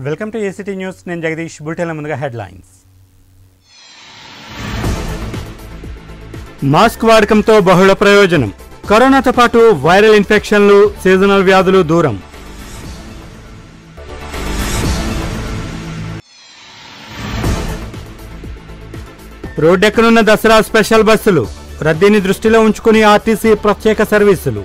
welcome to ACT news నేను జగదీష్ బులెటిన్ల ముందుగా headlines mask వాడకంతో బహుళ ప్రయోజనం కరోనాతో పాటు వైరల్ ఇన్ఫెక్షన్లు సీజనల్ వ్యాధులు దూరం రోడ్డెక్కనున్న దసరా స్పెషల్ బస్సులు రద్దీని దృష్టిలో ఉంచుకుని ఆర్టీసీ ప్రత్యేక సర్వీసులు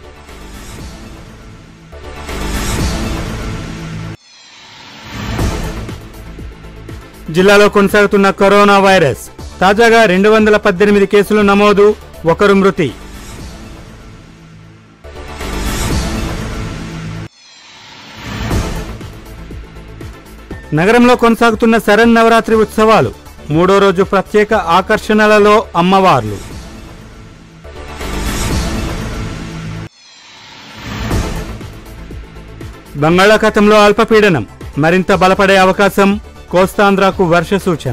జిల్లాలో కొనసాగుతున్న కరోనా వైరస్ తాజాగా రెండు వందల పద్దెనిమిది కేసులు నమోదు ఒకరు మృతి నగరంలో కొనసాగుతున్న శరణ్ నవరాత్రి ఉత్సవాలు మూడో రోజు ప్రత్యేక ఆకర్షణలలో అమ్మవార్లు బంగాళాఖాతంలో అల్పపీడనం మరింత బలపడే అవకాశం కోస్తాంధ్రకు వర్ష సూచన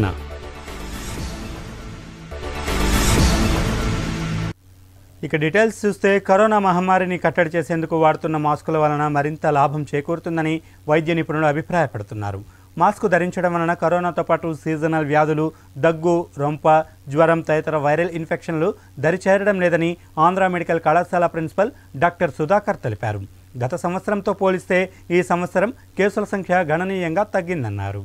ఇక డీటెయిల్స్ చూస్తే కరోనా మహమ్మారిని కట్టడి చేసేందుకు వాడుతున్న మాస్కుల వలన మరింత లాభం చేకూరుతుందని వైద్య నిపుణులు అభిప్రాయపడుతున్నారు మాస్క్ ధరించడం వలన కరోనాతో పాటు సీజనల్ వ్యాధులు దగ్గు రొంప జ్వరం తదితర వైరల్ ఇన్ఫెక్షన్లు దరిచేరడం లేదని ఆంధ్ర మెడికల్ కళాశాల ప్రిన్సిపల్ డాక్టర్ సుధాకర్ తెలిపారు గత సంవత్సరంతో పోలిస్తే ఈ సంవత్సరం కేసుల సంఖ్య గణనీయంగా తగ్గిందన్నారు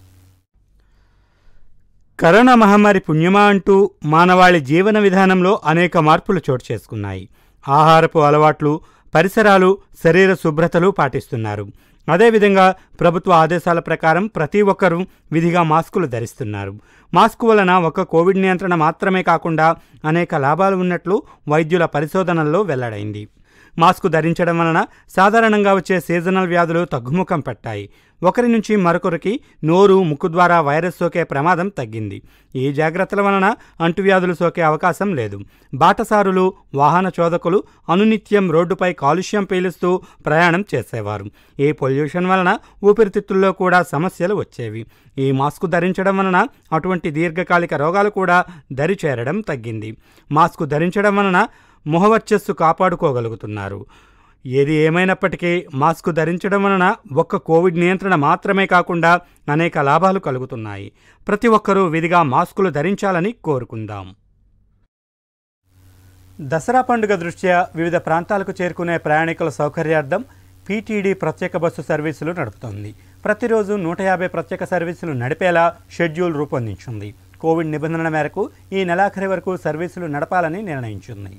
కరోనా మహమ్మారి పుణ్యమా అంటూ మానవాళి జీవన విధానంలో అనేక మార్పులు చోటు చేసుకున్నాయి ఆహారపు అలవాట్లు పరిసరాలు శరీర శుభ్రతలు పాటిస్తున్నారు అదేవిధంగా ప్రభుత్వ ఆదేశాల ప్రకారం ప్రతి ఒక్కరూ విధిగా మాస్కులు ధరిస్తున్నారు మాస్క్ వలన ఒక కోవిడ్ నియంత్రణ మాత్రమే కాకుండా అనేక లాభాలు ఉన్నట్లు వైద్యుల పరిశోధనల్లో వెల్లడైంది మాస్క్ ధరించడం వలన సాధారణంగా వచ్చే సీజనల్ వ్యాధులు తగ్గుముఖం పట్టాయి ఒకరి నుంచి మరొకరికి నోరు ముక్కు ద్వారా వైరస్ సోకే ప్రమాదం తగ్గింది ఈ జాగ్రత్తల వలన అంటువ్యాధులు సోకే అవకాశం లేదు బాటసారులు వాహన చోదకులు అనునిత్యం రోడ్డుపై కాలుష్యం పీలుస్తూ ప్రయాణం చేసేవారు ఈ పొల్యూషన్ వలన ఊపిరితిత్తుల్లో కూడా సమస్యలు వచ్చేవి ఈ మాస్క్ ధరించడం వలన అటువంటి దీర్ఘకాలిక రోగాలు కూడా దరి చేరడం తగ్గింది మాస్క్ ధరించడం వలన ముఖవర్చస్సు కాపాడుకోగలుగుతున్నారు ఏది ఏమైనప్పటికీ మాస్క్ ధరించడం వలన ఒక్క కోవిడ్ నియంత్రణ మాత్రమే కాకుండా అనేక లాభాలు కలుగుతున్నాయి ప్రతి ఒక్కరూ విధిగా మాస్కులు ధరించాలని కోరుకుందాం దసరా పండుగ దృష్ట్యా వివిధ ప్రాంతాలకు చేరుకునే ప్రయాణికుల సౌకర్యార్థం పీటీడీ ప్రత్యేక బస్సు సర్వీసులు నడుపుతోంది ప్రతిరోజు నూట యాభై ప్రత్యేక సర్వీసులు నడిపేలా షెడ్యూల్ రూపొందించింది కోవిడ్ నిబంధనల మేరకు ఈ నెలాఖరి వరకు సర్వీసులు నడపాలని నిర్ణయించింది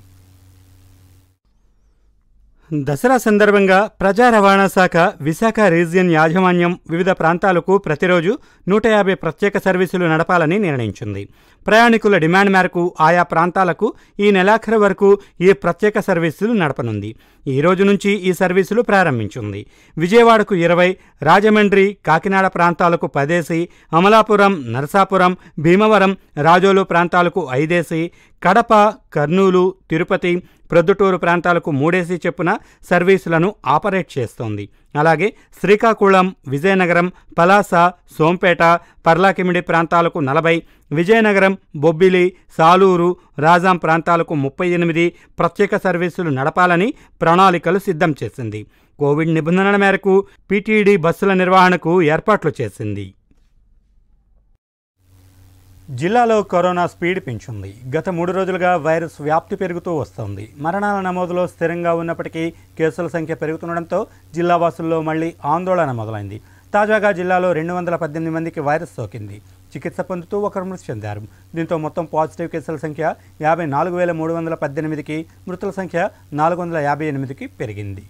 దసరా సందర్భంగా ప్రజా రవాణా శాఖ విశాఖ రీజియన్ యాజమాన్యం వివిధ ప్రాంతాలకు ప్రతిరోజు నూట యాభై ప్రత్యేక సర్వీసులు నడపాలని నిర్ణయించింది ప్రయాణికుల డిమాండ్ మేరకు ఆయా ప్రాంతాలకు ఈ నెలాఖరు వరకు ఈ ప్రత్యేక సర్వీసులు నడపనుంది ఈ రోజు నుంచి ఈ సర్వీసులు ప్రారంభించింది విజయవాడకు ఇరవై రాజమండ్రి కాకినాడ ప్రాంతాలకు పదేసి అమలాపురం నరసాపురం భీమవరం రాజోలు ప్రాంతాలకు ఐదేసి కడప కర్నూలు తిరుపతి ప్రొద్దుటూరు ప్రాంతాలకు మూడేసి చొప్పున సర్వీసులను ఆపరేట్ చేస్తోంది అలాగే శ్రీకాకుళం విజయనగరం పలాస సోంపేట పర్లాకిమిడి ప్రాంతాలకు నలభై విజయనగరం బొబ్బిలి సాలూరు రాజాం ప్రాంతాలకు ముప్పై ఎనిమిది ప్రత్యేక సర్వీసులు నడపాలని ప్రణాళికలు సిద్ధం చేసింది కోవిడ్ నిబంధనల మేరకు పీటీడీ బస్సుల నిర్వహణకు ఏర్పాట్లు చేసింది జిల్లాలో కరోనా స్పీడ్ పెంచుంది గత మూడు రోజులుగా వైరస్ వ్యాప్తి పెరుగుతూ వస్తోంది మరణాల నమోదులో స్థిరంగా ఉన్నప్పటికీ కేసుల సంఖ్య పెరుగుతుండటంతో జిల్లా వాసుల్లో మళ్లీ ఆందోళన మొదలైంది తాజాగా జిల్లాలో రెండు వందల పద్దెనిమిది మందికి వైరస్ సోకింది చికిత్స పొందుతూ ఒకరు మృతి చెందారు దీంతో మొత్తం పాజిటివ్ కేసుల సంఖ్య యాభై నాలుగు వేల మూడు వందల పద్దెనిమిదికి మృతుల సంఖ్య నాలుగు వందల యాభై ఎనిమిదికి పెరిగింది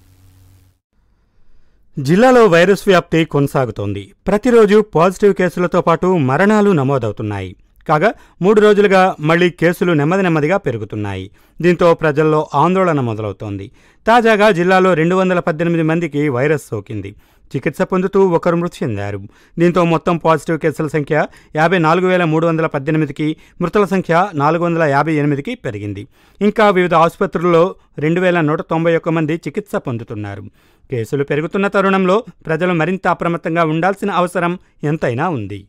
జిల్లాలో వైరస్ వ్యాప్తి కొనసాగుతోంది ప్రతిరోజు పాజిటివ్ కేసులతో పాటు మరణాలు నమోదవుతున్నాయి కాగా మూడు రోజులుగా మళ్లీ కేసులు నెమ్మది నెమ్మదిగా పెరుగుతున్నాయి దీంతో ప్రజల్లో ఆందోళన మొదలవుతోంది తాజాగా జిల్లాలో రెండు వందల పద్దెనిమిది మందికి వైరస్ సోకింది చికిత్స పొందుతూ ఒకరు మృతి చెందారు దీంతో మొత్తం పాజిటివ్ కేసుల సంఖ్య యాభై నాలుగు వేల మూడు వందల పద్దెనిమిదికి మృతుల సంఖ్య నాలుగు వందల యాభై ఎనిమిదికి పెరిగింది ఇంకా వివిధ ఆసుపత్రుల్లో రెండు వేల నూట తొంభై ఒక్క మంది చికిత్స పొందుతున్నారు కేసులు పెరుగుతున్న తరుణంలో ప్రజలు మరింత అప్రమత్తంగా ఉండాల్సిన అవసరం ఎంతైనా ఉంది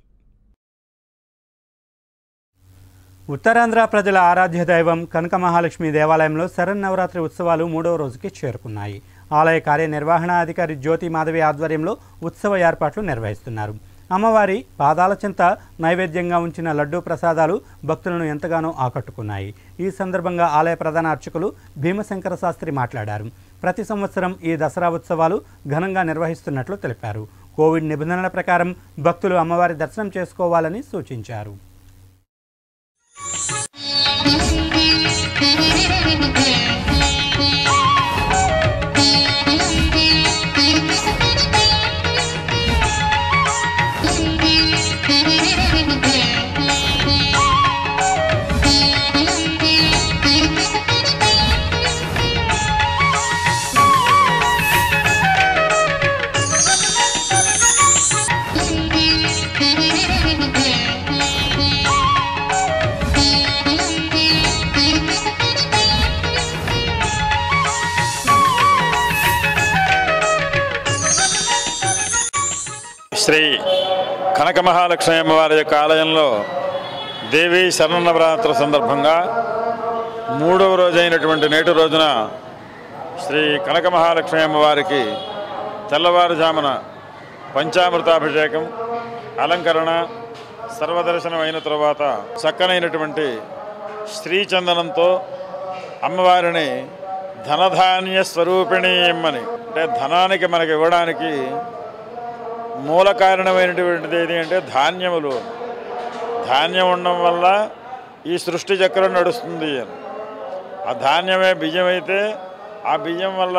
ఉత్తరాంధ్ర ప్రజల ఆరాధ్య దైవం కనక మహాలక్ష్మి దేవాలయంలో శరన్నవరాత్రి ఉత్సవాలు మూడవ రోజుకి చేరుకున్నాయి ఆలయ కార్యనిర్వహణాధికారి జ్యోతి మాధవి ఆధ్వర్యంలో ఉత్సవ ఏర్పాట్లు నిర్వహిస్తున్నారు అమ్మవారి పాదాల చెంత నైవేద్యంగా ఉంచిన లడ్డూ ప్రసాదాలు భక్తులను ఎంతగానో ఆకట్టుకున్నాయి ఈ సందర్భంగా ఆలయ ప్రధాన అర్చకులు భీమశంకర శాస్త్రి మాట్లాడారు ప్రతి సంవత్సరం ఈ దసరా ఉత్సవాలు ఘనంగా నిర్వహిస్తున్నట్లు తెలిపారు కోవిడ్ నిబంధనల ప్రకారం భక్తులు అమ్మవారి దర్శనం చేసుకోవాలని సూచించారు శ్రీ కనక మహాలక్ష్మి అమ్మవారి యొక్క ఆలయంలో దేవి శరణవరాత్రి సందర్భంగా మూడవ రోజైనటువంటి నేటి రోజున శ్రీ కనక మహాలక్ష్మి అమ్మవారికి తెల్లవారుజామున పంచామృతాభిషేకం అలంకరణ సర్వదర్శనం అయిన తరువాత చక్కనైనటువంటి శ్రీచందనంతో అమ్మవారిని ధనధాన్య స్వరూపిణి ఇమ్మని అంటే ధనానికి మనకి ఇవ్వడానికి మూల కారణమైనటువంటిది ఏది అంటే ధాన్యములు ధాన్యం ఉండడం వల్ల ఈ సృష్టి చక్రం నడుస్తుంది అని ఆ ధాన్యమే బియ్యం అయితే ఆ బియ్యం వల్ల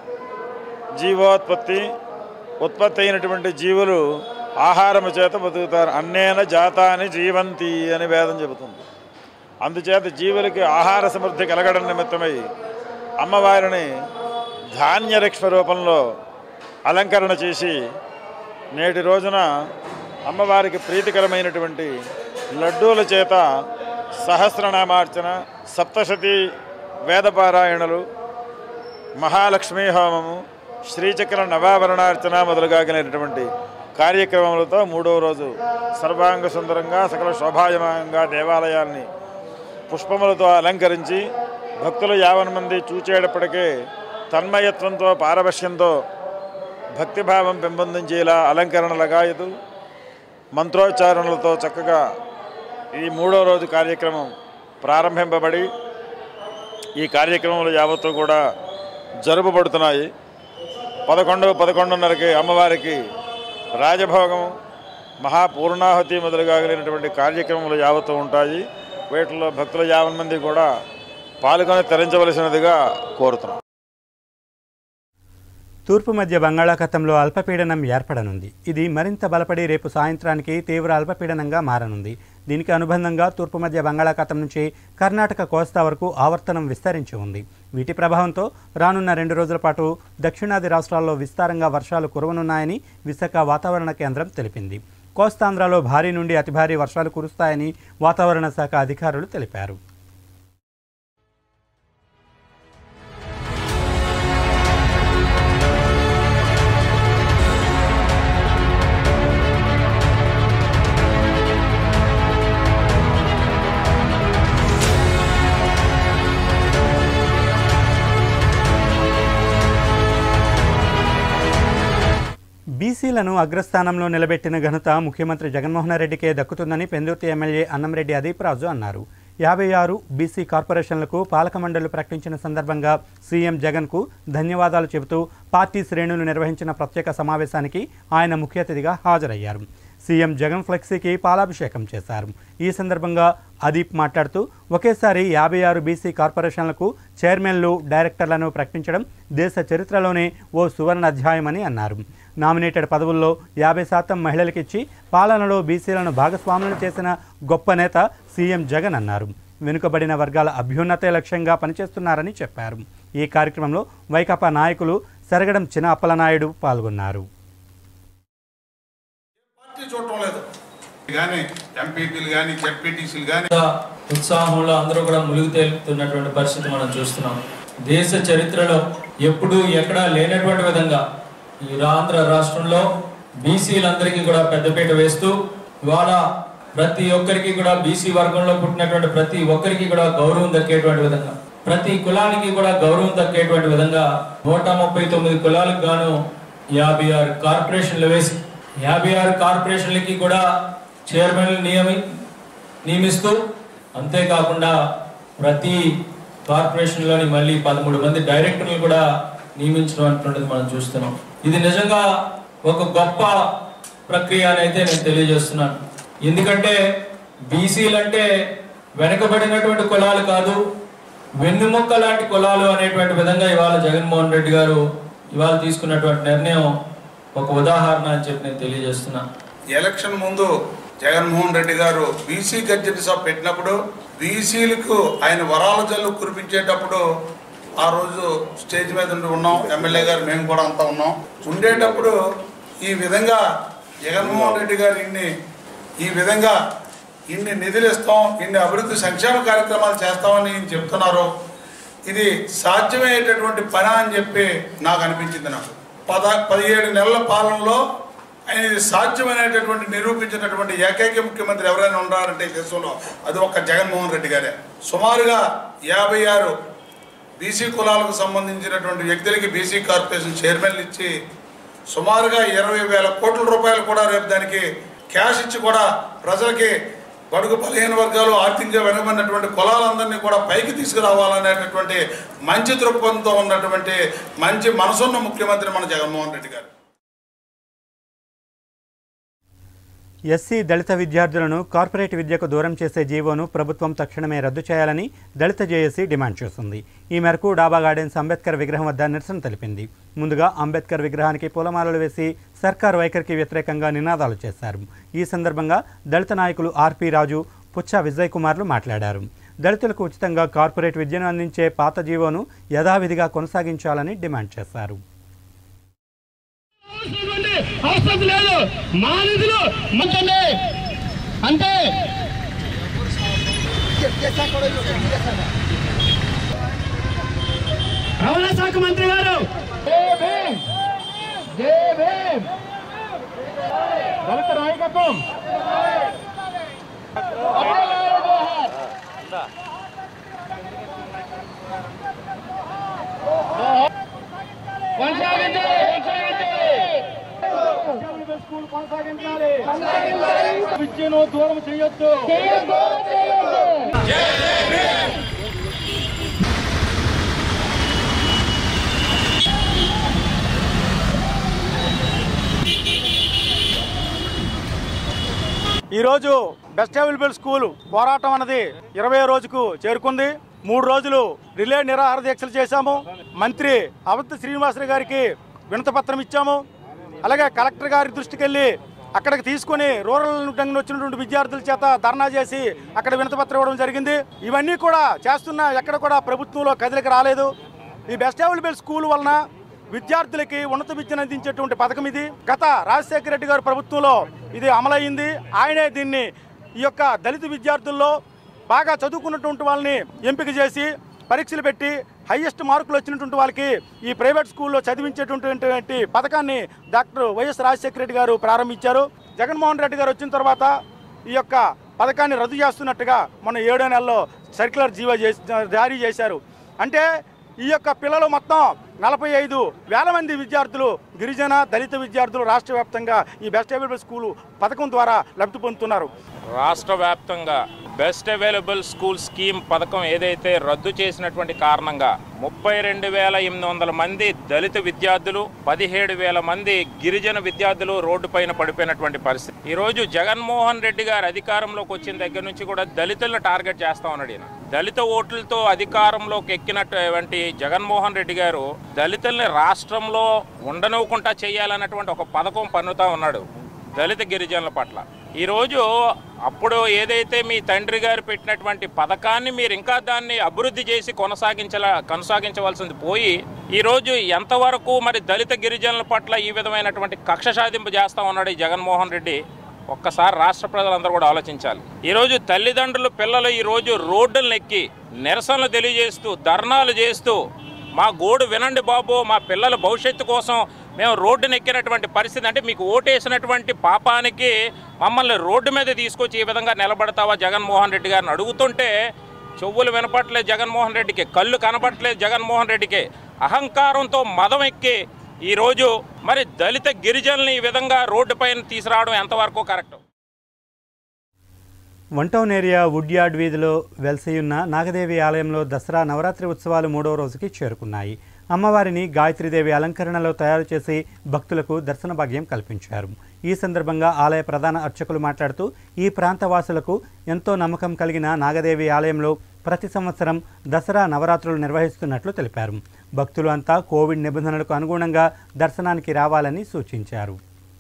జీవోత్పత్తి ఉత్పత్తి అయినటువంటి జీవులు ఆహారము చేత బతుకుతారు అన్నేన జాతాని జీవంతి అని వేదం చెబుతుంది అందుచేత జీవులకి ఆహార సమృద్ధి కలగడం నిమిత్తమై అమ్మవారిని ధాన్యరక్ష రూపంలో అలంకరణ చేసి నేటి రోజున అమ్మవారికి ప్రీతికరమైనటువంటి లడ్డూల చేత సహస్రనామార్చన సప్తశతి వేదపారాయణలు మహాలక్ష్మీ హోమము శ్రీచక్ర నవాభరణార్చన మొదలుగాగినటువంటి కార్యక్రమములతో మూడవ రోజు సర్వాంగ సుందరంగా సకల శోభాయమానంగా దేవాలయాల్ని పుష్పములతో అలంకరించి భక్తులు యావన్ మంది చూచేటప్పటికే తన్మయత్వంతో పారవశ్యంతో భక్తిభావం పెంపొందించేలా అలంకరణ లగాయతు మంత్రోచ్చారణలతో చక్కగా ఈ మూడో రోజు కార్యక్రమం ప్రారంభింపబడి ఈ కార్యక్రమాలు యావత్తు కూడా జరుపబడుతున్నాయి పదకొండు పదకొండున్నరకి అమ్మవారికి రాజభోగం మహాపూర్ణాహుతి మొదలుగాగలిగినటువంటి కార్యక్రమాలు యావత్తు ఉంటాయి వీటిలో భక్తుల యావన్ మంది కూడా పాల్గొని తరించవలసినదిగా కోరుతున్నాం తూర్పు మధ్య బంగాళాఖాతంలో అల్పపీడనం ఏర్పడనుంది ఇది మరింత బలపడి రేపు సాయంత్రానికి తీవ్ర అల్పపీడనంగా మారనుంది దీనికి అనుబంధంగా తూర్పు మధ్య బంగాళాఖాతం నుంచి కర్ణాటక కోస్తా వరకు ఆవర్తనం విస్తరించి ఉంది వీటి ప్రభావంతో రానున్న రెండు రోజుల పాటు దక్షిణాది రాష్ట్రాల్లో విస్తారంగా వర్షాలు కురవనున్నాయని విశాఖ వాతావరణ కేంద్రం తెలిపింది కోస్తాంధ్రలో భారీ నుండి అతి భారీ వర్షాలు కురుస్తాయని వాతావరణ శాఖ అధికారులు తెలిపారు బీసీలను అగ్రస్థానంలో నిలబెట్టిన ఘనత ముఖ్యమంత్రి జగన్మోహన్ రెడ్డికే దక్కుతుందని పెందుర్తి ఎమ్మెల్యే అన్నంరెడ్డి అదీప్ రాజు అన్నారు యాభై ఆరు బీసీ కార్పొరేషన్లకు పాలక మండలి ప్రకటించిన సందర్భంగా సీఎం జగన్కు ధన్యవాదాలు చెబుతూ పార్టీ శ్రేణులు నిర్వహించిన ప్రత్యేక సమావేశానికి ఆయన ముఖ్య అతిథిగా హాజరయ్యారు సీఎం జగన్ ఫ్లెక్సీకి పాలాభిషేకం చేశారు ఈ సందర్భంగా అదీప్ మాట్లాడుతూ ఒకేసారి యాభై ఆరు బీసీ కార్పొరేషన్లకు చైర్మన్లు డైరెక్టర్లను ప్రకటించడం దేశ చరిత్రలోనే ఓ సువర్ణ అధ్యాయమని అన్నారు నామినేటెడ్ పదవుల్లో యాభై శాతం మహిళలకిచ్చి పాలనలో బీసీలను భాగస్వాములను చేసిన గొప్ప నేత సీఎం జగన్ అన్నారు వెనుకబడిన వర్గాల అభ్యున్నతే లక్ష్యంగా పనిచేస్తున్నారని చెప్పారు ఈ కార్యక్రమంలో వైకాపా నాయకులు సరగడం చిన అప్పలనాయుడు పాల్గొన్నారు పార్టీ చూడటం లేదు కానీ ఎంపీపీలు కానీ జెడ్పీటీసీలు కానీ కూడా ఉత్సాహంలో అందరూ కూడా ములుగు తేలుతున్నటువంటి పరిస్థితి మనం చూస్తున్నాం దేశ చరిత్రలో ఎప్పుడూ ఎక్కడా లేనటువంటి విధంగా ఈ ఆంధ్ర రాష్ట్రంలో బీసీలందరికీ కూడా పెద్దపీట వేస్తూ ఇవాళ ప్రతి ఒక్కరికి కూడా బీసీ వర్గంలో పుట్టినటువంటి ప్రతి ఒక్కరికి కూడా గౌరవం దక్కేటువంటి విధంగా ప్రతి కులానికి కూడా గౌరవం దక్కేటువంటి విధంగా నూట ముప్పై తొమ్మిది కులాలకు గాను యాభై ఆరు కార్పొరేషన్లు వేసి యాభై ఆరు కార్పొరేషన్లకి కూడా చైర్మన్లు నియమి నియమిస్తూ అంతేకాకుండా ప్రతి కార్పొరేషన్లోని మళ్ళీ పదమూడు మంది డైరెక్టర్లు కూడా నియమించడం అంటున్నది మనం చూస్తున్నాం ఇది నిజంగా ఒక గొప్ప ప్రక్రియ అని అయితే నేను తెలియజేస్తున్నాను ఎందుకంటే బీసీలు అంటే వెనుకబడినటువంటి కులాలు కాదు వెన్నుముక్క లాంటి కులాలు అనేటువంటి విధంగా ఇవాళ జగన్మోహన్ రెడ్డి గారు ఇవాళ తీసుకున్నటువంటి నిర్ణయం ఒక ఉదాహరణ అని చెప్పి నేను తెలియజేస్తున్నా ఎలక్షన్ ముందు జగన్మోహన్ రెడ్డి గారు బీసీ గర్జన సభ పెట్టినప్పుడు బీసీలకు ఆయన వరాల జల్లు కురిపించేటప్పుడు ఆ రోజు స్టేజ్ మీద ఉండి ఉన్నాం ఎమ్మెల్యే గారు మేము కూడా అంతా ఉన్నాం ఉండేటప్పుడు ఈ విధంగా జగన్మోహన్ రెడ్డి గారు ఇన్ని ఈ విధంగా ఇన్ని నిధులు ఇస్తాం ఇన్ని అభివృద్ధి సంక్షేమ కార్యక్రమాలు చేస్తామని ఈయన చెప్తున్నారు ఇది సాధ్యమయ్యేటటువంటి పని అని చెప్పి నాకు అనిపించింది నాకు పద పదిహేడు నెలల పాలనలో ఆయన ఇది సాధ్యమైనటువంటి నిరూపించినటువంటి ఏకైక ముఖ్యమంత్రి ఎవరైనా ఉన్నారంటే ఈ దేశంలో అది ఒక్క జగన్మోహన్ రెడ్డి గారే సుమారుగా యాభై ఆరు బీసీ కులాలకు సంబంధించినటువంటి వ్యక్తులకి బీసీ కార్పొరేషన్ చైర్మన్లు ఇచ్చి సుమారుగా ఇరవై వేల కోట్ల రూపాయలు కూడా రేపు దానికి క్యాష్ ఇచ్చి కూడా ప్రజలకి బడుగు బలహీన వర్గాలు ఆర్థికంగా వెనుకబడినటువంటి కులాలందరినీ కూడా పైకి తీసుకురావాలనేటటువంటి మంచి దృక్పథంతో ఉన్నటువంటి మంచి మనసున్న ముఖ్యమంత్రి మన జగన్మోహన్ రెడ్డి గారు ఎస్సీ దళిత విద్యార్థులను కార్పొరేట్ విద్యకు దూరం చేసే జీవోను ప్రభుత్వం తక్షణమే రద్దు చేయాలని దళిత జేఏసీ డిమాండ్ చేస్తుంది ఈ మేరకు డాబా గార్డెన్స్ అంబేద్కర్ విగ్రహం వద్ద నిరసన తెలిపింది ముందుగా అంబేద్కర్ విగ్రహానికి పూలమాలలు వేసి సర్కార్ వైఖరికి వ్యతిరేకంగా నినాదాలు చేశారు ఈ సందర్భంగా దళిత నాయకులు ఆర్పి రాజు పుచ్చ విజయ్ కుమార్లు మాట్లాడారు దళితులకు ఉచితంగా కార్పొరేట్ విద్యను అందించే పాత జీవోను యథావిధిగా కొనసాగించాలని డిమాండ్ చేశారు అవసరమండి అవసరం లేదు మా నిధులు మంచండి అంటే రవాణా శాఖ మంత్రి గారు దళిత నాయకత్వం కొనసాగించాలి కొనసాగించాలి స్కూల్ కొనసాగించాలి విద్యను దూరం చేయొద్దు ఈరోజు బెస్ట్ అవైలబుల్ స్కూల్ పోరాటం అన్నది ఇరవై రోజుకు చేరుకుంది మూడు రోజులు రిలే నిరాహార దీక్షలు చేశాము మంత్రి అవంతి శ్రీనివాసరావు గారికి వినతపత్రం ఇచ్చాము అలాగే కలెక్టర్ గారి దృష్టికి వెళ్ళి అక్కడికి తీసుకొని రూరల్ నుండి వచ్చినటువంటి విద్యార్థుల చేత ధర్నా చేసి అక్కడ వినతపత్రం ఇవ్వడం జరిగింది ఇవన్నీ కూడా చేస్తున్నా ఎక్కడ కూడా ప్రభుత్వంలో కదలిక రాలేదు ఈ బెస్ట్ అవైలబుల్ స్కూల్ వలన విద్యార్థులకి ఉన్నత విద్యను అందించేటువంటి పథకం ఇది గత రాజశేఖర రెడ్డి గారి ప్రభుత్వంలో ఇది అమలైంది ఆయనే దీన్ని ఈ యొక్క దళిత విద్యార్థుల్లో బాగా చదువుకున్నటువంటి వాళ్ళని ఎంపిక చేసి పరీక్షలు పెట్టి హైయెస్ట్ మార్కులు వచ్చినటువంటి వాళ్ళకి ఈ ప్రైవేట్ స్కూల్లో చదివించేటువంటి పథకాన్ని డాక్టర్ వైఎస్ రాజశేఖర రెడ్డి గారు ప్రారంభించారు జగన్మోహన్ రెడ్డి గారు వచ్చిన తర్వాత ఈ యొక్క పథకాన్ని రద్దు చేస్తున్నట్టుగా మన ఏడో నెలలో సర్క్యులర్ జీవో చేసి జారీ చేశారు అంటే ఈ యొక్క పిల్లలు మొత్తం నలభై ఐదు వేల మంది విద్యార్థులు గిరిజన దళిత విద్యార్థులు రాష్ట్ర వ్యాప్తంగా ఈ బెస్ట్ అవైలబుల్ స్కూల్ పథకం ద్వారా లబ్ధి పొందుతున్నారు రాష్ట్ర వ్యాప్తంగా బెస్ట్ అవైలబుల్ స్కూల్ స్కీమ్ పథకం ఏదైతే రద్దు చేసినటువంటి కారణంగా ముప్పై రెండు వేల ఎనిమిది వందల మంది దళిత విద్యార్థులు పదిహేడు వేల మంది గిరిజన విద్యార్థులు రోడ్డు పైన పడిపోయినటువంటి పరిస్థితి ఈ రోజు జగన్మోహన్ రెడ్డి గారు అధికారంలోకి వచ్చిన దగ్గర నుంచి కూడా దళితులను టార్గెట్ చేస్తా ఉన్నాడు ఈయన దళిత ఓట్లతో అధికారంలోకి ఎక్కినటువంటి జగన్మోహన్ రెడ్డి గారు దళితుల్ని రాష్ట్రంలో ఉండనివ్వకుండా చేయాలన్నటువంటి ఒక పథకం పన్నుతా ఉన్నాడు దళిత గిరిజనుల పట్ల ఈరోజు అప్పుడు ఏదైతే మీ తండ్రి గారు పెట్టినటువంటి పథకాన్ని మీరు ఇంకా దాన్ని అభివృద్ధి చేసి కొనసాగించల కొనసాగించవలసింది పోయి ఈరోజు ఎంతవరకు మరి దళిత గిరిజనుల పట్ల ఈ విధమైనటువంటి కక్ష సాధింపు చేస్తా ఉన్నాడు ఈ జగన్మోహన్ రెడ్డి ఒక్కసారి రాష్ట్ర ప్రజలందరూ కూడా ఆలోచించాలి ఈరోజు తల్లిదండ్రులు పిల్లలు ఈరోజు రోడ్డులను ఎక్కి నిరసనలు తెలియజేస్తూ ధర్నాలు చేస్తూ మా గోడు వినండి బాబు మా పిల్లల భవిష్యత్తు కోసం మేము రోడ్డును ఎక్కినటువంటి పరిస్థితి అంటే మీకు ఓటేసినటువంటి పాపానికి మమ్మల్ని రోడ్డు మీద తీసుకొచ్చి ఈ విధంగా నిలబడతావా జగన్మోహన్ రెడ్డి గారిని అడుగుతుంటే చెవులు వినపట్లేదు జగన్మోహన్ రెడ్డికి కళ్ళు కనపట్లేదు జగన్మోహన్ రెడ్డికి అహంకారంతో మదం ఎక్కి ఈరోజు మరి దళిత గిరిజనుల్ని ఈ విధంగా రోడ్డుపైన తీసుకురావడం ఎంతవరకు correct one town area wood yard వీధిలో వెలసియున్న నాగదేవి ఆలయంలో దసరా నవరాత్రి ఉత్సవాలు మూడవ రోజుకి చేరుకున్నాయి అమ్మవారిని గాయత్రీదేవి అలంకరణలో తయారు చేసి భక్తులకు దర్శన భాగ్యం కల్పించారు ఈ సందర్భంగా ఆలయ ప్రధాన అర్చకులు మాట్లాడుతూ ఈ ప్రాంత వాసులకు ఎంతో నమ్మకం కలిగిన నాగదేవి ఆలయంలో ప్రతి సంవత్సరం దసరా నవరాత్రులు నిర్వహిస్తున్నట్లు తెలిపారు భక్తులు అంతా కోవిడ్ నిబంధనలకు అనుగుణంగా దర్శనానికి రావాలని సూచించారు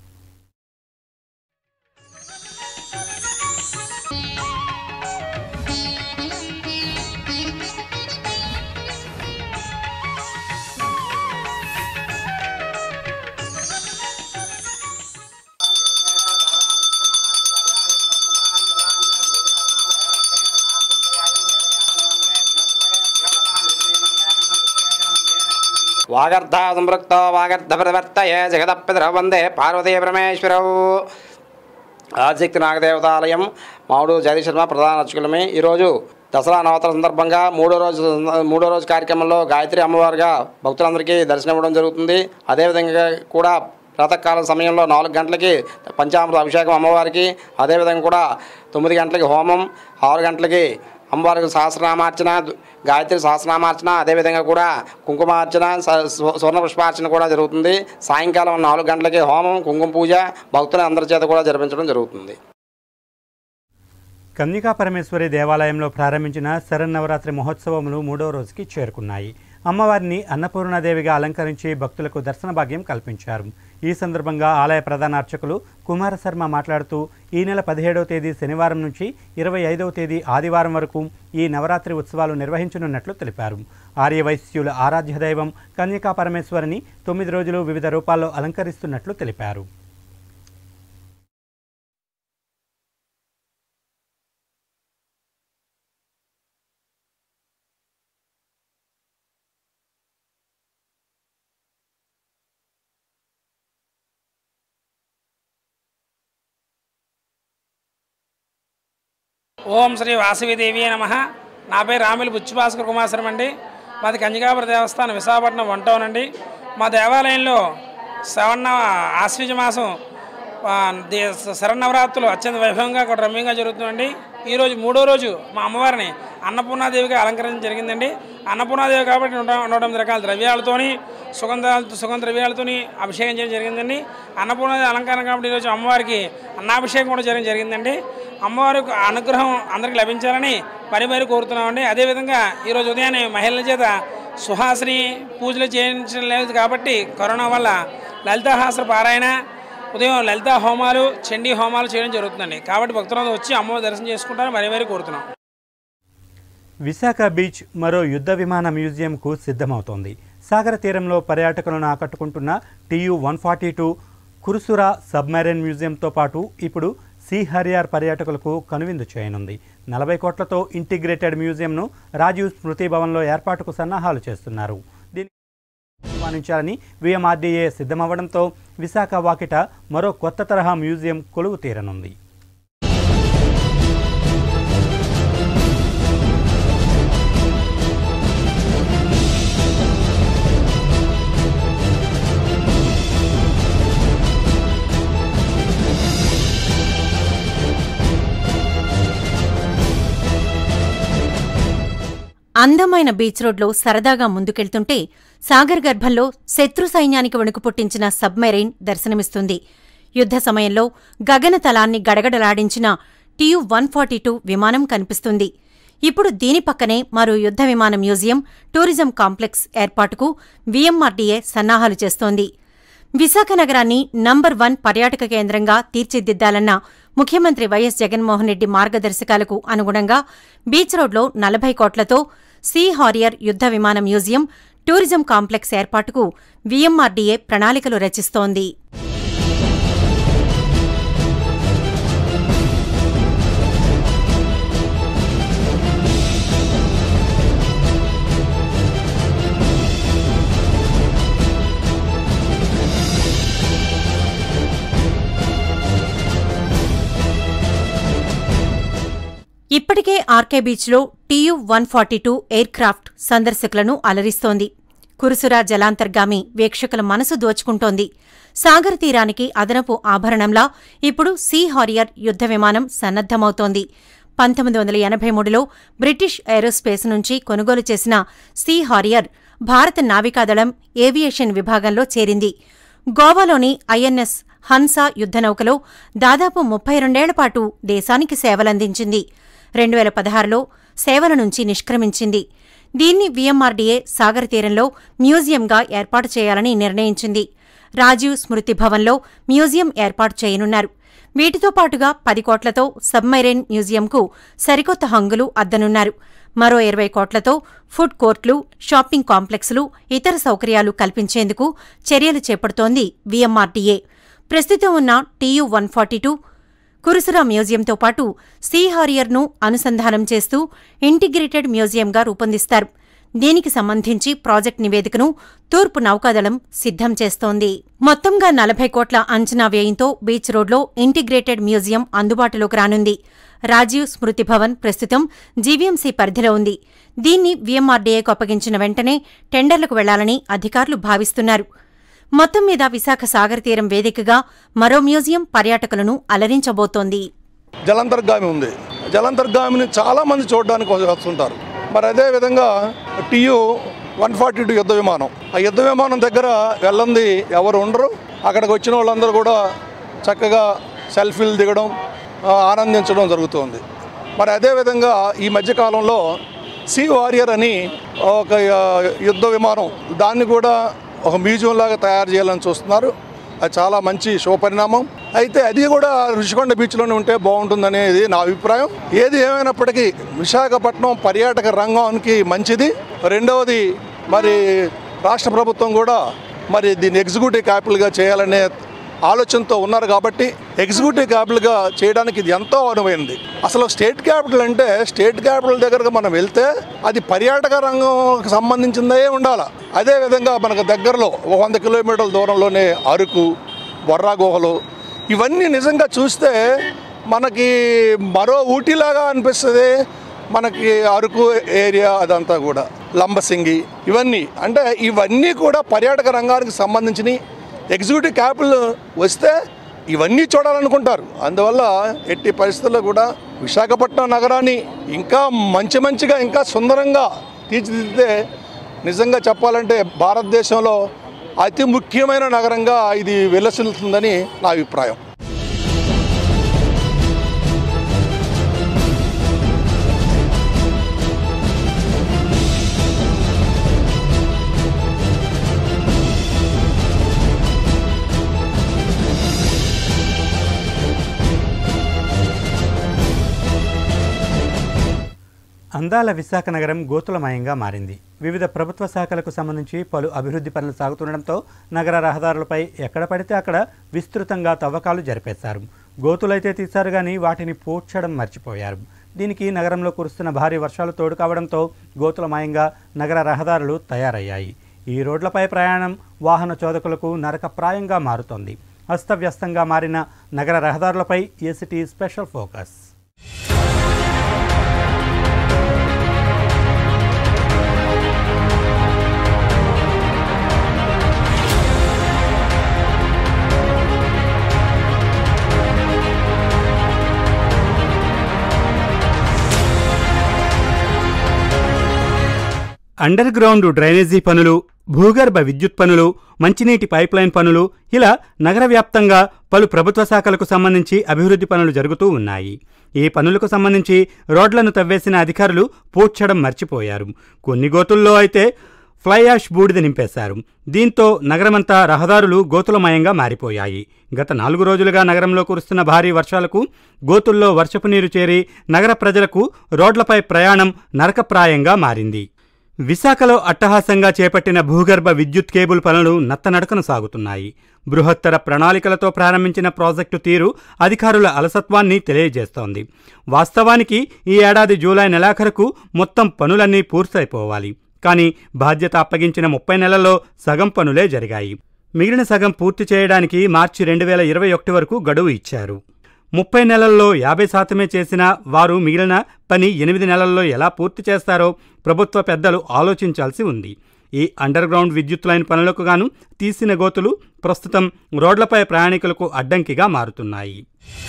వాగర్ధ సంపృక్తో వాగర్ధ ప్రవర్తయే జగదప్పితర వందే పార్వతీ పరమేశ్వరవు ఆదిశక్తి నాగదేవతాలయం మామిడు జగదీష్ శర్మ ప్రధాన అర్చకులమే ఈరోజు దసరా నవరాత్రి సందర్భంగా మూడో రోజు మూడో రోజు కార్యక్రమంలో గాయత్రి అమ్మవారిగా భక్తులందరికీ దర్శనం ఇవ్వడం జరుగుతుంది అదేవిధంగా కూడా ప్రాతకాల సమయంలో నాలుగు గంటలకి పంచామృత అభిషేకం అమ్మవారికి అదేవిధంగా కూడా తొమ్మిది గంటలకి హోమం ఆరు గంటలకి అమ్మవారికి సహస్రనామార్చన గాయత్రి సహస్రనామార్చన అదేవిధంగా కూడా కుంకుమార్చన స- స్వ- స్వర్ణ పుష్పార్చన కూడా జరుగుతుంది సాయంకాలం నాలుగు గంటలకి హోమం కుంకుమ పూజ భక్తుల అందరి చేత కూడా జరిపించడం జరుగుతుంది కన్యకా పరమేశ్వరి దేవాలయంలో ప్రారంభించిన శరన్నవరాత్రి మహోత్సవములు మూడో రోజుకి చేరుకున్నాయి అమ్మవారిని అన్నపూర్ణాదేవిగా అలంకరించి భక్తులకు దర్శన భాగ్యం కల్పించారు ఈ సందర్భంగా ఆలయ ప్రధాన అర్చకులు కుమార శర్మ మాట్లాడుతూ ఈ నెల పదిహేడవ తేదీ శనివారం నుంచి ఇరవై ఐదవ తేదీ ఆదివారం వరకు ఈ నవరాత్రి ఉత్సవాలు నిర్వహించనున్నట్లు తెలిపారు ఆర్యవైశ్యుల ఆరాధ్య దైవం కన్యకా పరమేశ్వరిని తొమ్మిది రోజులు వివిధ రూపాల్లో అలంకరిస్తున్నట్లు తెలిపారు ఓం శ్రీ వాసవిదేవి నమ నా పేరు రామిలి బుచ్చిభాస్కర్ కుమార్శరం అండి మాది కంజికాపుర దేవస్థానం విశాఖపట్నం వన్ టౌన్ అండి మా దేవాలయంలో శ్రవణ ఆశ్వీజ మాసం ఆ, దే- శరన్నవరాత్రులు అత్యంత వైభవంగా కూడా రమ్యంగా జరుగుతుందండి ఈరోజు మూడో రోజు మా అమ్మవారిని అన్నపూర్ణాదేవిగా అలంకరించడం జరిగిందండి అన్నపూర్ణాదేవి కాబట్టి నూట నూట ఎనిమిది రకాల ద్రవ్యాలతోని సుగంధాలతో సుగంధ ద్రవ్యాలతోని అభిషేకం చేయడం జరిగిందండి అన్నపూర్ణాదేవి అలంకారం కాబట్టి ఈరోజు అమ్మవారికి అన్నాభిషేకం కూడా చేయడం జరిగిందండి అమ్మవారి యొక్క అనుగ్రహం అందరికీ లభించాలని మరీ మరీ కోరుతున్నామండి అదేవిధంగా ఈరోజు ఉదయాన్నే మహిళల చేత సుహాసిని పూజలు చేయించడం లేదు కాబట్టి కరోనా వల్ల లలితాహాస్ర పారాయణ ఉదయం లలితా హోమాలు చండీ హోమాలు చేయడం జరుగుతుందండి కాబట్టి భక్తులందరూ వచ్చి అమ్మవారి దర్శనం చేసుకుంటారని మరీ మరీ కోరుతున్నాం విశాఖ బీచ్ మరో యుద్ధ విమాన మ్యూజియంకు సిద్ధమవుతోంది సాగర తీరంలో పర్యాటకులను ఆకట్టుకుంటున్న TU one forty two Kursura submarine మ్యూజియంతో పాటు ఇప్పుడు సీ హరియార్ పర్యాటకులకు కనువిందు చేయనుంది నలభై కోట్లతో ఇంటిగ్రేటెడ్ మ్యూజియంను రాజీవ్ స్మృతి భవన్లో ఏర్పాటుకు సన్నాహాలు చేస్తున్నారు దీనికి నిర్మాణించాలని విఎంఆర్డీఏ సిద్ధమవ్వడంతో విశాఖ వాకిట మరో కొత్త తరహా మ్యూజియం కొలువు తీరనుంది అందమైన బీచ్ రోడ్లో సరదాగా ముందుకెళ్తుంటే సాగర్ గర్భంలో శత్రు సైన్యానికి వణుకు పుట్టించిన సబ్మెరైన్ దర్శనమిస్తుంది యుద్ధ సమయంలో గగనతలాన్ని గడగడలాడించిన టియు వన్ ఫార్టీ టూ విమానం కనిపిస్తుంది ఇప్పుడు దీని పక్కనే మరో యుద్ధ విమాన మ్యూజియం టూరిజం కాంప్లెక్స్ ఏర్పాటుకు వీఎంఆర్డీఏ సన్నాహాలు చేస్తోంది విశాఖ నగరాన్ని నంబర్ వన్ పర్యాటక కేంద్రంగా తీర్చిదిద్దాలన్న ముఖ్యమంత్రి వైఎస్ జగన్మోహన్ రెడ్డి మార్గదర్శకాలకు అనుగుణంగా బీచ్ రోడ్లో నలభై కోట్లతో సీ హారియర్ యుద్ధ విమాన మ్యూజియం టూరిజం కాంప్లెక్స్ ఏర్పాటుకు వీఎంఆర్డీఏ ప్రణాళికలు రచిస్తోంది ఇప్పటికే ఆర్కే బీచ్లో TU one forty two aircraft సందర్శకులను అలరిస్తోంది కురుసురా జలాంతర్గామి వీక్షకుల మనసు దోచుకుంటోంది సాగర తీరానికి అదనపు ఆభరణంలా ఇప్పుడు సీ హారియర్ యుద్ధ విమానం సన్నద్దమవుతోంది పంతొమ్మిది వందల ఎనభై మూడులో బ్రిటిష్ ఏరోస్పేస్ నుంచి కొనుగోలు చేసిన సీ హారియర్ భారత నావికాదళం ఏవియేషన్ విభాగంలో చేరింది గోవాలోని ఐఎన్ఎస్ హన్సా యుద్ధనౌకలో దాదాపు ముప్పై రెండేళ్ల పాటు దేశానికి సేవలందించింది రెండు వేల పదహారులో సేవల నుంచి నిష్క్రమించింది దీన్ని వీఎంఆర్డీఏ సాగర తీరంలో మ్యూజియంగా ఏర్పాటు చేయాలని నిర్ణయించింది రాజీవ్ స్మృతి భవన్లో మ్యూజియం ఏర్పాటు చేయనున్నారు వీటితో పాటుగా పది కోట్లతో సబ్మెరైన్ మ్యూజియంకు సరికొత్త హంగులు అద్దనున్నారు మరో ఇరవై కోట్లతో ఫుడ్ కోర్ట్లు షాపింగ్ కాంప్లెక్స్లు ఇతర సౌకర్యాలు కల్పించేందుకు చర్యలు చేపడుతోంది వీఎంఆర్డీఏ ప్రస్తుతం ఉన్న TU one forty two Kursura మ్యూజియంతో పాటు సీ హారియర్ను అనుసంధానం చేస్తూ ఇంటిగ్రేటెడ్ మ్యూజియంగా రూపొందిస్తారు దీనికి సంబంధించి ప్రాజెక్ట్ నివేదికను తూర్పు నౌకాదళం సిద్ధం చేస్తోంది మొత్తంగా నలభై కోట్ల అంచనా వ్యయంతో బీచ్ రోడ్లో ఇంటిగ్రేటెడ్ మ్యూజియం అందుబాటులోకి రానుంది రాజీవ్ స్మృతి భవన్ ప్రస్తుతం జీవీఎంసీ పరిధిలో ఉంది దీన్ని వీఎంఆర్డీఏకు అప్పగించిన వెంటనే టెండర్లకు వెళ్లాలని అధికారులు భావిస్తున్నారు మొత్తం మీద విశాఖ సాగర్ తీరం వేదికగా మరో మ్యూజియం పర్యాటకులను అలరించబోతోంది జలంతర్గామి ఉంది జలంతర్గామిని చాలా మంది చూడడానికి వస్తుంటారు మరి అదే విధంగా టియు వన్ ఫార్టీ టూ యుద్ధ విమానం ఆ యుద్ధ విమానం దగ్గర వెళ్ళంది ఎవరు ఉండరు అక్కడికి వచ్చిన వాళ్ళందరూ కూడా చక్కగా సెల్ఫీలు దిగడం ఆ, ఆనందించడం జరుగుతుంది మరి అదేవిధంగా ఈ మధ్యకాలంలో సీ వారియర్ అని ఒక ఆ, యుద్ధ విమానం దాన్ని కూడా ఒక మ్యూజియం లాగా తయారు చేయాలని చూస్తున్నారు అది చాలా మంచి శుభపరిణామం అయితే అది కూడా రుషికొండ బీచ్లోనే ఉంటే బాగుంటుందనేది నా అభిప్రాయం ఏది ఏమైనప్పటికీ విశాఖపట్నం పర్యాటక రంగానికి మంచిది రెండవది మరి రాష్ట్ర ప్రభుత్వం కూడా మరి దీన్ని ఎగ్జిక్యూటివ్ క్యాపిటల్గా చేయాలనే ఆలోచనతో ఉన్నారు కాబట్టి ఎగ్జిక్యూటివ్ క్యాపిటల్గా చేయడానికి ఇది ఎంతో అనువైనది అసలు స్టేట్ క్యాపిటల్ అంటే స్టేట్ క్యాపిటల్ దగ్గరకు మనం వెళ్తే అది పర్యాటక రంగంకి సంబంధించిందే ఉండాలి అదేవిధంగా మనకు దగ్గరలో ఒక వంద కిలోమీటర్ల దూరంలోనే అరకు బొర్రా గుహలు ఇవన్నీ నిజంగా చూస్తే మనకి మరో ఊటీలాగా అనిపిస్తుంది మనకి అరకు ఏరియా అదంతా కూడా లంబసింగి ఇవన్నీ అంటే ఇవన్నీ కూడా పర్యాటక రంగానికి సంబంధించినవి ఎగ్జిక్యూటివ్ క్యాపిటల్ వస్తే ఇవన్నీ చూడాలనుకుంటారు అందువల్ల ఎట్టి పరిస్థితుల్లో కూడా విశాఖపట్నం నగరాన్ని ఇంకా మంచి మంచిగా ఇంకా సుందరంగా తీర్చిదిద్దితే నిజంగా చెప్పాలంటే భారతదేశంలో అతి ముఖ్యమైన నగరంగా ఇది విలసిల్లుతుందని నా అభిప్రాయం అందాల విశాఖ నగరం గోతులమయంగా మారింది వివిధ ప్రభుత్వ శాఖలకు సంబంధించి పలు అభివృద్ధి పనులు సాగుతుండటంతో నగర రహదారులపై ఎక్కడ పడితే అక్కడ విస్తృతంగా తవ్వకాలు జరిపేశారు గోతులైతే తీశారు కానీ వాటిని పూడ్చడం మర్చిపోయారు దీనికి నగరంలో కురుస్తున్న భారీ వర్షాలు తోడు కావడంతో గోతులమయంగా నగర రహదారులు తయారయ్యాయి ఈ రోడ్లపై ప్రయాణం వాహన చోదకులకు నరకప్రాయంగా మారుతోంది అస్తవ్యస్తంగా మారిన నగర రహదారులపై ఏసిటీ special focus underground drainage పనులు భూగర్భ విద్యుత్ పనులు మంచినీటి పైప్లైన్ పనులు ఇలా నగర వ్యాప్తంగా పలు ప్రభుత్వ శాఖలకు సంబంధించి అభివృద్ధి పనులు జరుగుతూ ఉన్నాయి ఈ పనులకు సంబంధించి రోడ్లను తవ్వేసిన అధికారులు పూడ్చడం మర్చిపోయారు కొన్ని గోతుల్లో అయితే ఫ్లై యాష్ బూడిద నింపేశారు దీంతో నగరమంతా రహదారులు గోతులమయంగా మారిపోయాయి గత నాలుగు రోజులుగా నగరంలో కురుస్తున్న భారీ వర్షాలకు గోతుల్లో వర్షపు నీరు చేరి నగర ప్రజలకు రోడ్లపై ప్రయాణం నరకప్రాయంగా మారింది విశాఖలో అట్టహాసంగా చేపట్టిన భూగర్భ విద్యుత్ కేబుల్ పనులు నత్తనడకన సాగుతున్నాయి బృహత్తర ప్రణాళికలతో ప్రారంభించిన ప్రాజెక్టు తీరు అధికారుల అలసత్వాన్ని తెలియజేస్తోంది వాస్తవానికి ఈ ఏడాది జూలై నెలాఖరుకు మొత్తం పనులన్నీ పూర్తయిపోవాలి కానీ బాధ్యత అప్పగించిన ముప్పై నెలల్లో సగం పనులే జరిగాయి మిగిలిన సగం పూర్తి చేయడానికి మార్చి రెండు వేల ఇరవై ఒకటి వరకు గడువు ఇచ్చారు ముప్పై నెలల్లో యాభై శాతమే చేసిన వారు మిగిలిన పని ఎనిమిది నెలల్లో ఎలా పూర్తి చేస్తారో ప్రభుత్వ పెద్దలు ఆలోచించాల్సి ఉంది ఈ అండర్ గ్రౌండ్ విద్యుత్ లైన్ పనులకు గాను తీసిన గోతులు ప్రస్తుతం రోడ్లపై ప్రయాణికులకు అడ్డంకిగా మారుతున్నాయి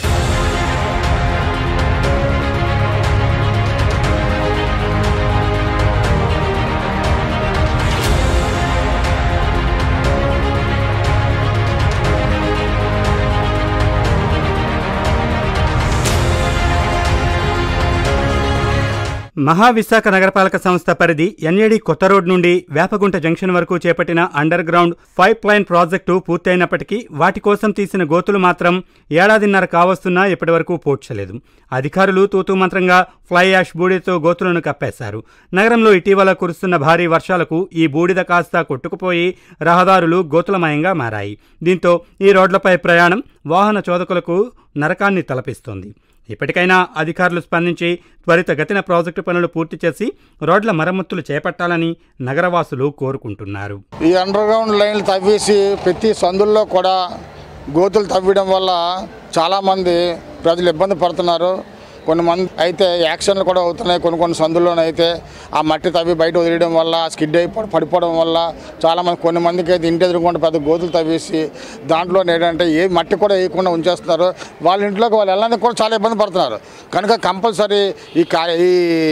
మహావిశాఖ నగరపాలక సంస్థ పరిధి ఎన్ఏడి కొత్త రోడ్ నుండి వేపగుంట జంక్షన్ వరకు చేపట్టిన underground pipeline project పూర్తయినప్పటికీ వాటి కోసం తీసిన గోతులు మాత్రం ఏడాదిన్నర కావస్తున్నా ఇప్పటివరకు పూడ్చలేదు అధికారులు తూతూ మంత్రంగా ఫ్లై యాష్ బూడిదతో గోతులను కప్పేశారు నగరంలో ఇటీవల కురుస్తున్న భారీ వర్షాలకు ఈ బూడిద కాస్త కొట్టుకుపోయి రహదారులు గోతులమయంగా మారాయి దీంతో ఈ రోడ్లపై ప్రయాణం వాహన చోదకులకు నరకాన్ని తలపిస్తోంది ఇప్పటికైనా అధికారులు స్పందించి త్వరితగతిన ప్రాజెక్టు పనులు పూర్తి చేసి రోడ్ల మరమ్మతులు చేపట్టాలని నగరవాసులు కోరుకుంటున్నారు ఈ అండర్ గ్రౌండ్ లైన్లు తవ్వేసి ప్రతి సందుల్లో కూడా గోతులు తవ్వడం వల్ల చాలామంది ప్రజలు ఇబ్బంది పడుతున్నారు కొన్ని మంది అయితే యాక్సిడెంట్లు కూడా అవుతున్నాయి కొన్ని కొన్ని సందుల్లోనైతే ఆ మట్టి తవ్వి బయట వదిలేయడం వల్ల స్కిడ్ అయిపో పడిపోవడం వల్ల చాలామంది కొన్ని మందికి అయితే ఇంటి ఎదురుకుండా పెద్ద గోతులు తవ్వేసి దాంట్లో ఏంటంటే ఏ మట్టి కూడా వేయకుండా ఉంచేస్తున్నారు వాళ్ళ ఇంట్లోకి వాళ్ళు వెళ్ళడానికి కూడా చాలా ఇబ్బంది పడుతున్నారు కనుక కంపల్సరీ ఈ కా ఈ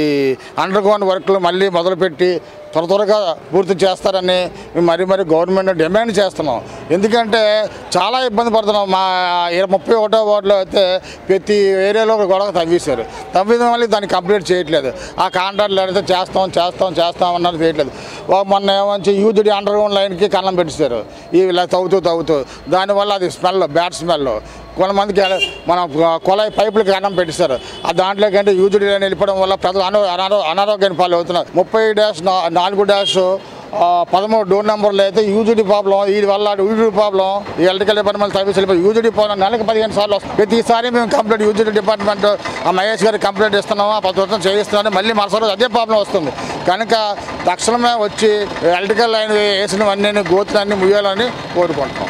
అండర్ గ్రౌండ్ వర్క్లు మళ్ళీ మొదలుపెట్టి త్వర త్వరగా పూర్తి చేస్తారని మేము మరీ మరీ గవర్నమెంట్ డిమాండ్ చేస్తున్నాం ఎందుకంటే చాలా ఇబ్బంది పడుతున్నాం మా ఇర- ముప్పై ఒకటో వార్డులో అయితే ప్రతి ఏరియాలో ఒక గొడవ తవ్వేశారు తవ్విన మళ్ళీ దాన్ని కంప్లీట్ చేయట్లేదు ఆ కాంట్రాక్ట్లు అడిగితే చేస్తాం చేస్తాం చేస్తాం అన్నది చేయట్లేదు ఓ మొన్న ఏమంచి యూజ్డ్ అండర్ గ్రౌండ్ లైన్కి కన్నం పెట్టేశారు ఈ ఇలా తవ్వుతూ తవ్వుతూ దానివల్ల అది స్మెల్ బ్యాడ్ స్మెల్ కొంతమందికి ఎలా- మన కొలాయి పైపులకి అన్నం పెట్టిస్తారు ఆ దాంట్లోకి అంటే యూజ్డ్ లైన్ వెళ్ళిపోవడం వల్ల ప్రజలు అనో అనారో అనారోగ్యాన్ని పాలు అవుతున్నారు ముప్పై డాష్ నా- నాలుగు డాష్ ఆ, పదమూడు డోర్ నెంబర్లు అయితే యూజుడి ప్రాబ్లం వీటి వల్ల యూజుడి ప్రాబ్లం ఈ ఎలక్ట్రికల్ డిపార్ట్మెంట్ సర్వీస్ వెళ్ళిపోయి యూజుడి ప్రాబ్లం నెలకు పదిహేను సార్లు వస్తుంది ప్రతిసారి మేము కంప్లైంట్ యూజుడి డిపార్ట్మెంట్ ఆ మహేష్ గారికి కంప్లైంట్ ఇస్తున్నాము ఆ ప్రభుత్వం చేయిస్తున్నాము మళ్ళీ మరుసటి రోజు అదే ప్రాబ్లం వస్తుంది కనుక తక్షణమే వచ్చి ఎలక్ట్రికల్ లైన్ వేసినవన్నీ గోతులన్నీ ముయ్యాలని కోరుకుంటున్నాం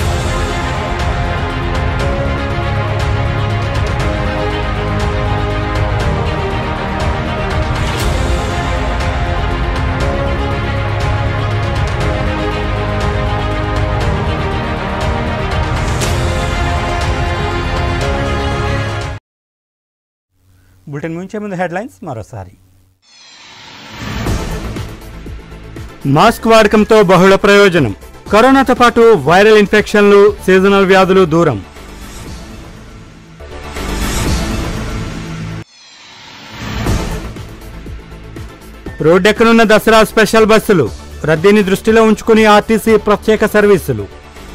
బులెటిన్ ముంచే ముందు హెడ్లైన్స్ మరోసారి మాస్క్ వాడకంతో బహుళ ప్రయోజనం కరోనాతో పాటు వైరల్ ఇన్ఫెక్షన్లు సీజనల్ వ్యాధులు దూరం రోడ్డెక్కనున్న దసరా స్పెషల్ బస్సులు రద్దీని దృష్టిలో ఉంచుకుని ఆర్టీసీ ప్రత్యేక సర్వీసులు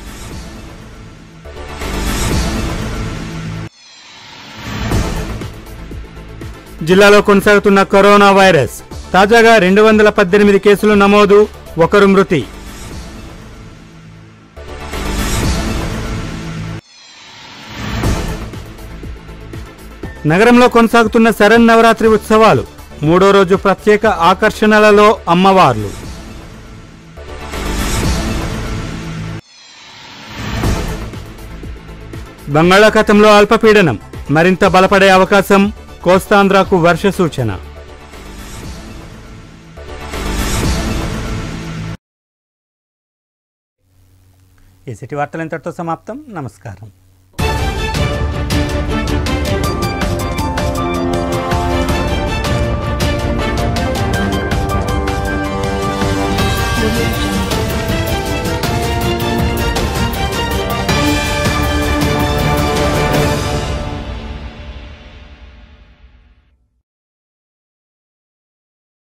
జిల్లాలో కొనసాగుతున్న కరోనా వైరస్ తాజాగా రెండు వందల పద్దెనిమిది కేసులు నమోదు ఒకరు మృతి నగరంలో కొనసాగుతున్న శరన్నవరాత్రి ఉత్సవాలు మూడో రోజు ప్రత్యేక ఆకర్షణలలో అమ్మవార్లు బంగాళాఖాతంలో అల్పపీడనం మరింత బలపడే అవకాశం కోస్తాంధ్రకు వర్ష సూచన ఈ సిటీ వార్తలు ఇంతటితో సమాప్తం నమస్కారం